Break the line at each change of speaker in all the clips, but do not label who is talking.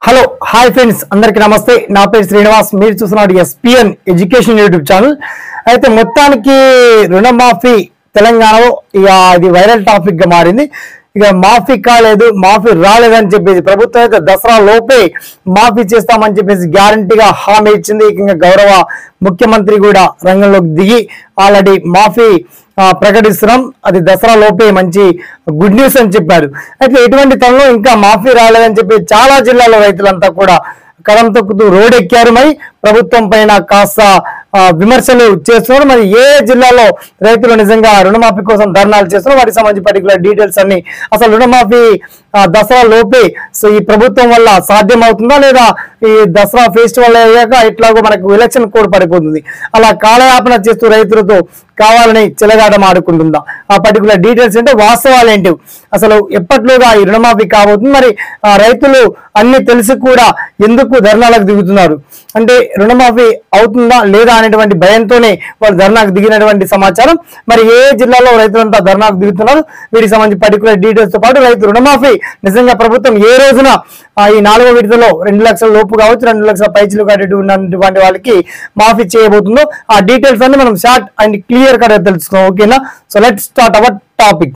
hello hi friends అందరికీ నమస్తే నా పేరు శ్రీనివాస్ మీరు చూస్తున్నారు ఎస్పిఎన్ ఎడ్యుకేషన్ యూట్యూబ్ ఛానల్ అయితే మొత్తానికి రుణమాఫీ తెలంగాణలో ఇక ఇది వైరల్ టాపిక్ గా మారింది ఇక మాఫీ కాలేదు మాఫీ రాలేదని చెప్పేసి ప్రభుత్వం అయితే దసరా లోపే మాఫీ చేస్తామని చెప్పేసి గ్యారంటీగా హామీ ఇచ్చింది ఇంకా గౌరవ ముఖ్యమంత్రి కూడా రంగంలోకి దిగి ఆల్రెడీ మాఫీ ఆ, ప్రకటిస్తున్నాం అది దసరా లోపే మంచి గుడ్ న్యూస్ అని చెప్పారు అయితే ఎటువంటి తనలో ఇంకా మాఫీ రాలేదని చెప్పి చాలా జిల్లాల రైతులంతా కూడా కరం తొక్కుతూ రోడ్ ఎక్కారు మరి ప్రభుత్వం పైన కాస్త ఆ, విమర్శలు చేస్తున్నారు మరి ఏ జిల్లాలో రైతులు నిజంగా రుణమాఫీ కోసం ధర్నాలు చేస్తున్నారు వాటికి సంబంధించి పర్టికులర్ డీటెయిల్స్ అన్ని అసలు రుణమాఫీ ఆ, దసరా లోపే సో ఈ ప్రభుత్వం వల్ల సాధ్యం అవుతుందా లేదా ఈ దసరా ఫెస్టివల్ అయ్యాక ఇట్లాగో మనకు ఎలక్షన్ కోడ్ పడిపోతుంది అలా కాలయాపన చేస్తూ రైతులతో కావాలని చెలగాటం ఆడుకుంటుందా ఆ పర్టికులర్ డీటెయిల్స్ అంటే వాస్తవాలు ఏంటి అసలు ఎప్పట్లోగా ఈ రుణమాఫీ కాబోతుంది మరి ఆ రైతులు అన్ని తెలిసి కూడా ఎందుకు ధర్నాలకు దిగుతున్నారు అంటే రుణమాఫీ అవుతుందా లేదా అనేటువంటి భయంతోనే వాళ్ళు ధర్నాకు దిగినటువంటి సమాచారం మరి ఏ జిల్లాలో రైతులంతా ధర్నాకు దిగుతున్నారు వీటికి సంబంధించి పర్టికులర్ డీటెయిల్స్ తో పాటు రైతు రుణమాఫీ నిజంగా ప్రభుత్వం ఏ రోజున ఆ, ఈ నాలుగో విడతలో రెండు లక్షల లోపు కావచ్చు రెండు లక్షల పైచలు కట్టి ఉన్నటువంటి వాళ్ళకి మాఫీ చేయబోతుందో ఆ డీటెయిల్స్ అన్ని మనం షార్ట్ అండ్ క్లియర్ గా తెలుసుకుందాం ఓకేనా so let start our topic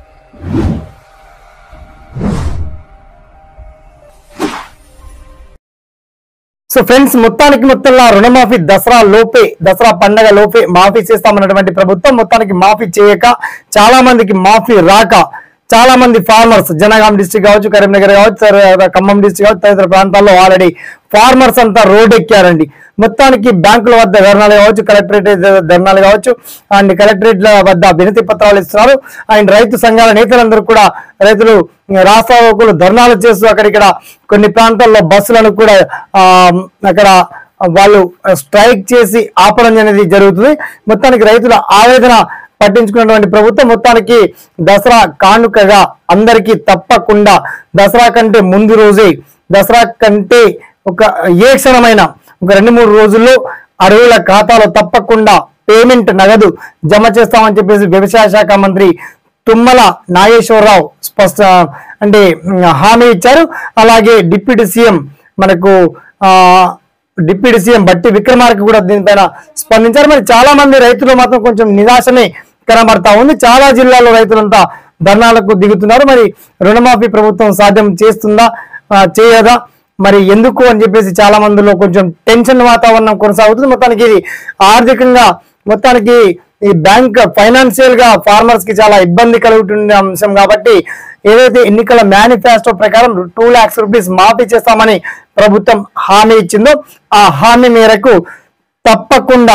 so friends మొత్తానికి మొత్తంలో రుణమాఫీ దసరా లోపే దసరా పండగ లోపే మాఫీ చేస్తామన్నటువంటి ప్రభుత్వం మొత్తానికి మాఫీ చేయక చాలా మందికి మాఫీ రాక చాలా మంది ఫార్మర్స్ జనగాం డిస్టిక్ కావచ్చు కరీంనగర్ కావచ్చు తర్వాత ఖమ్మం డిస్టిక్ కావచ్చు తదితర ప్రాంతాల్లో ఆల్రెడీ ఫార్మర్స్ అంతా రోడ్ ఎక్కారండి మొత్తానికి బ్యాంకుల వద్ద ధర్నాలు కావచ్చు కలెక్టరేట్ ధర్నాలు కావచ్చు అండ్ కలెక్టరేట్ల వద్ద వినతి పత్రాలు ఇస్తున్నారు అండ్ రైతు సంఘాల నేతలందరూ కూడా రైతులు రాష్ట్రాలు ధర్నాలు చేస్తూ అక్కడిక్కడ కొన్ని ప్రాంతాల్లో బస్సులను కూడా ఆ, అక్కడ వాళ్ళు స్ట్రైక్ చేసి ఆపడం అనేది జరుగుతుంది మొత్తానికి రైతుల ఆవేదన పట్టించుకున్నటువంటి ప్రభుత్వం మొత్తానికి దసరా కానుకగా అందరికీ తప్పకుండా దసరా కంటే ముందు రోజే దసరా కంటే ఒక ఏ క్షణమైన ఒక రెండు మూడు రోజుల్లో అడవుల ఖాతాలో తప్పకుండా పేమెంట్ నగదు జమ చేస్తామని చెప్పేసి వ్యవసాయ శాఖ మంత్రి తుమ్మల నాగేశ్వరరావు స్పష్ట అంటే ఉమ్, హామీ ఇచ్చారు అలాగే డిప్యూటీ సీఎం మనకు ఆ డిప్యూటీ సీఎం బట్టి విక్రమార్క కూడా దీనిపైన స్పందించారు మరి చాలా మంది రైతులు మాత్రం కొంచెం నిరాశనే కనబడతా ఉంది చాలా జిల్లాలో రైతులంతా ధర్నాలకు దిగుతున్నారు మరి రుణమాఫీ ప్రభుత్వం సాధ్యం చేస్తుందా ఆ, చేయదా మరి ఎందుకు అని చెప్పేసి చాలా మందిలో కొంచెం టెన్షన్ వాతావరణం కొనసాగుతుంది మొత్తానికి ఇది ఆర్థికంగా మొత్తానికి ఈ బ్యాంక్ ఫైనాన్షియల్ గా ఫార్మర్స్ కి చాలా ఇబ్బంది కలుగుతున్న అంశం కాబట్టి ఏదైతే ఎన్నికల మేనిఫెస్టో ప్రకారం టూ లాక్స్ రూపీస్ మాఫీ చేస్తామని ప్రభుత్వం హామీ ఇచ్చిందో ఆ హామీ మేరకు తప్పకుండా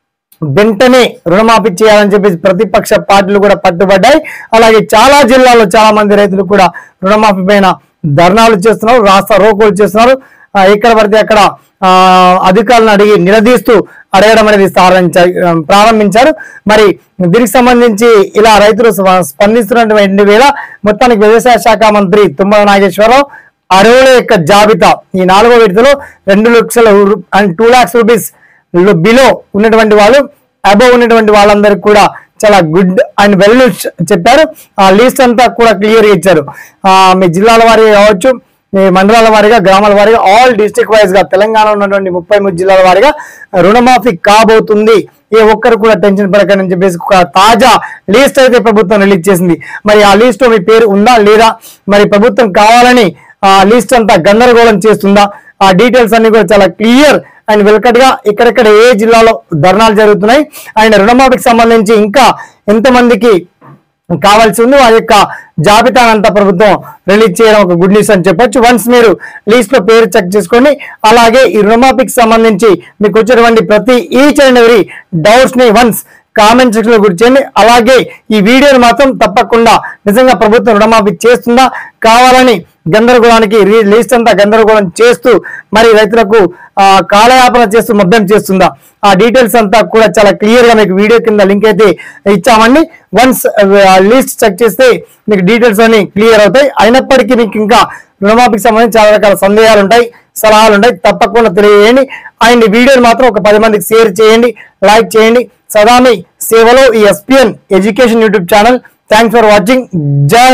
వెంటనే రుణమాఫీ చేయాలని చెప్పేసి ప్రతిపక్ష పార్టీలు కూడా పట్టుబడ్డాయి అలాగే చాలా జిల్లాల్లో చాలా మంది రైతులు కూడా రుణమాఫీ పైన ధర్నాలు చేస్తున్నారు రాస్తా రోకోలు చేస్తున్నారు ఆ, ఎక్కడ పడితే అక్కడ ఆ, అధికారులను అడిగి నిలదీస్తూ అడగడం అనేది సాధించ- ఆ, ప్రారంభించారు మరి దీనికి సంబంధించి ఇలా రైతులు స్ప- స్పందిస్తున్నటువంటి వేళ మొత్తానికి వ్యవసాయ శాఖ మంత్రి తుమ్మల నాగేశ్వరరావు అరువుల యొక్క జాబితా ఈ నాలుగో విడతలో రెండు లక్షల రూ- and two lakhs rupees below ఉన్నటువంటి వాళ్ళు అబోవ్ ఉన్నటువంటి వాళ్ళందరికీ కూడా చాలా గుడ్ అండ్ వెల్ న్యూస్ చెప్పారు ఆ లిస్ట్ అంతా కూడా క్లియర్ ఇచ్చారు ఆ, మీ జిల్లాల వారీగా కావచ్చు మీ మండలాల వారీగా గ్రామాల వారీగా ఆల్ డిస్ట్రిక్ట్ వైజ్ గా తెలంగాణ ఉన్నటువంటి ముప్పై మూడు జిల్లాల వారీగా రుణమాఫీ కాబోతుంది ఏ ఒక్కరు కూడా టెన్షన్ పడకండి అని చెప్పేసి ఒక తాజా లిస్ట్ అయితే ప్రభుత్వం రిలీజ్ చేసింది మరి ఆ లిస్ట్ లో మీ పేరు ఉందా లేదా మరి ప్రభుత్వం కావాలని ఆ లిస్ట్ అంతా గందరగోళం చేస్తుందా ఆ డీటెయిల్స్ అన్ని కూడా చాలా క్లియర్ అండ్ వెల్కట్ గా ఎక్కడెక్కడ ఏ జిల్లాలో ధర్నాలు జరుగుతున్నాయి అండ్ రుణమాఫీకి సంబంధించి ఇంకా ఎంతమందికి కావాల్సి ఉంది వారి యొక్క జాబితానంతా ప్రభుత్వం రిలీజ్ చేయడం ఒక గుడ్ న్యూస్ అని చెప్పొచ్చు వన్స్ మీరు లిస్ట్ లో పేరు చెక్ చేసుకోండి అలాగే ఈ రుణమాఫీకి సంబంధించి మీకు వచ్చేటువంటి ప్రతి ఈచ్ అండ్ ఎవరీ డౌట్స్ ని వన్స్ కామెంట్ సెక్షన్ లో గుర్చేయండి అలాగే ఈ వీడియోని మాత్రం తప్పకుండా నిజంగా ప్రభుత్వం రుణమాఫీ చేస్తుందా కావాలని గందరగోళానికి రీ- లిస్ట్ అంతా గందరగోళం చేస్తూ మరి రైతులకు ఆ, కాలయాపన చేస్తూ మద్దం చేస్తుందా ఆ డీటెయిల్స్ అంతా కూడా చాలా క్లియర్ గా మీకు వీడియో కింద లింక్ అయితే ఇచ్చామండి వన్స్ లిస్ట్ చెక్ చేస్తే మీకు డీటెయిల్స్ అన్ని క్లియర్ అవుతాయి అయినప్పటికీ మీకు ఇంకా రుణమాఫీకి సంబంధించి చాలా రకాల సందేహాలు ఉంటాయి సలహాలు ఉంటాయి తప్పకుండా తెలియజేయండి అండ్ ఈ వీడియోని మాత్రం ఒక పది మందికి షేర్ చేయండి లైక్ చేయండి సదా మీ సేవలో ఈ ESPN education YouTube channel thanks for watching జై